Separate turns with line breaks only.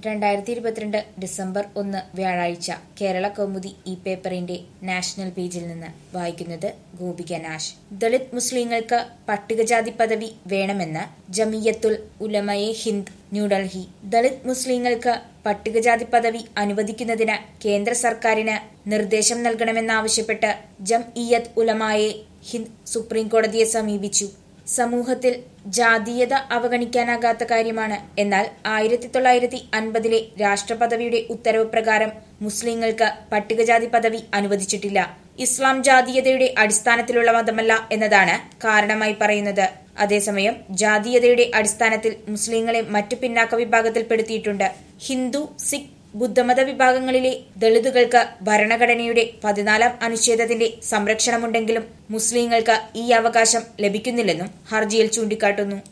രണ്ടായിരത്തി ഇരുപത്തിരണ്ട് ഡിസംബർ ഒന്ന് വ്യാഴാഴ്ച കേരള കൗമുദി ഈ പേപ്പറിന്റെ നാഷണൽ പേജിൽ നിന്ന് വായിക്കുന്നത് ഗോപിക നാഷ് ദളിത് മുസ്ലിങ്ങൾക്ക് പട്ടികജാതി പദവി വേണമെന്ന് ജമിയത്തുൽ ഉലമയെ ഹിന്ദ് ന്യൂഡൽഹി ദളിത് മുസ്ലിങ്ങൾക്ക് പട്ടികജാതി പദവി അനുവദിക്കുന്നതിന് കേന്ദ്ര സർക്കാരിന് നിർദ്ദേശം നൽകണമെന്നാവശ്യപ്പെട്ട് ജംഇയ്യത്ത് ഉലമായെ ഹിന്ദ് സുപ്രീം കോടതിയെ സമീപിച്ചു സമൂഹത്തിൽ ജാതീയത അവഗണിക്കാനാകാത്ത കാര്യമാണ് എന്നാൽ ആയിരത്തി തൊള്ളായിരത്തി അൻപതിലെ രാഷ്ട്രപദവിയുടെ ഉത്തരവ് പ്രകാരം മുസ്ലിങ്ങൾക്ക് പട്ടികജാതി പദവി അനുവദിച്ചിട്ടില്ല ഇസ്ലാം ജാതീയതയുടെ അടിസ്ഥാനത്തിലുള്ള മതമല്ല എന്നതാണ് കാരണമായി പറയുന്നത് അതേസമയം ജാതീയതയുടെ അടിസ്ഥാനത്തിൽ മുസ്ലിങ്ങളെ മറ്റു പിന്നാക്ക വിഭാഗത്തിൽപ്പെടുത്തിയിട്ടുണ്ട് ഹിന്ദു സിഖ് ബുദ്ധമത വിഭാഗങ്ങളിലെ ദളിതുകൾക്ക് ഭരണഘടനയുടെ പതിനാലാം അനുച്ഛേദത്തിന്റെ സംരക്ഷണമുണ്ടെങ്കിലും മുസ്ലിങ്ങൾക്ക് ഈ അവകാശം ലഭിക്കുന്നില്ലെന്നും ഹർജിയിൽ ചൂണ്ടിക്കാട്ടുന്നു